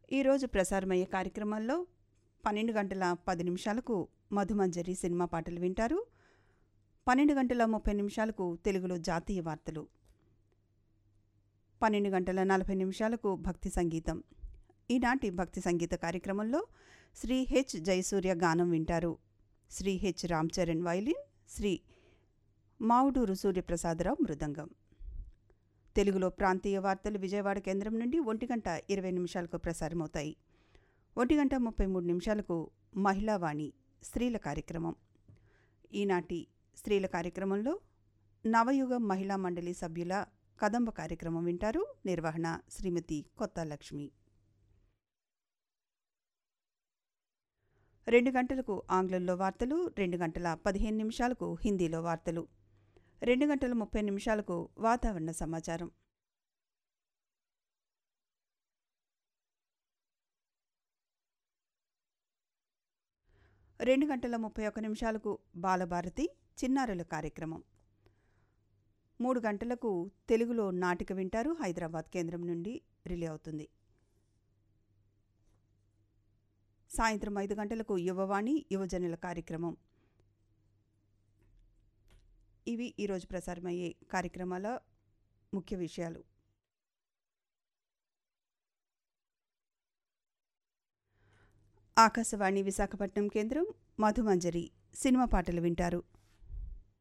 ఈరోజు ప్రసారమయ్యే కార్యక్రమాల్లో పన్నెండు గంటల పది నిమిషాలకు మధుమంజరి సినిమా పాటలు వింటారు పన్నెండు గంటల ముప్పై నిమిషాలకు తెలుగులో జాతీయ వార్తలు పన్నెండు గంటల నలభై నిమిషాలకు భక్తి సంగీతం ఈనాటి భక్తి సంగీత కార్యక్రమంలో శ్రీ హెచ్ జయసూర్య గానం వింటారు శ్రీ హెచ్ రామ్ చరణ్ వైలిన్ శ్రీ మావుడూరు సూర్యప్రసాదరావు మృదంగం తెలుగులో ప్రాంతీయ వార్తలు విజయవాడ కేంద్రం నుండి ఒంటి గంట ఇరవై నిమిషాలకు ప్రసారమవుతాయి ఒంటి గంట ముప్పై మూడు నిమిషాలకు మహిళావాణి స్త్రీల కార్యక్రమం ఈనాటి స్త్రీల కార్యక్రమంలో నవయుగ మహిళా మండలి సభ్యుల కదంబ కార్యక్రమం వింటారు నిర్వహణ శ్రీమతి కొత్త లక్ష్మి రెండు గంటలకు ఆంగ్లంలో వార్తలు రెండు గంటల పదిహేను నిమిషాలకు హిందీలో వార్తలు రెండు గంటల ముప్పై నిమిషాలకు వాతావరణ సమాచారం రెండు గంటల ముప్పై ఒక్క నిమిషాలకు బాలభారతి చిన్నారుల కార్యక్రమం మూడు గంటలకు తెలుగులో నాటిక వింటారు హైదరాబాద్ కేంద్రం నుండి రిలే అవుతుంది సాయంత్రం ఐదు గంటలకు యువవాణి యువజనుల కార్యక్రమం ఇవి ఈరోజు ప్రసారమయ్యే కార్యక్రమాల ముఖ్య విషయాలు ఆకాశవాణి విశాఖపట్నం కేంద్రం మధుమంజరి సినిమా పాటలు వింటారు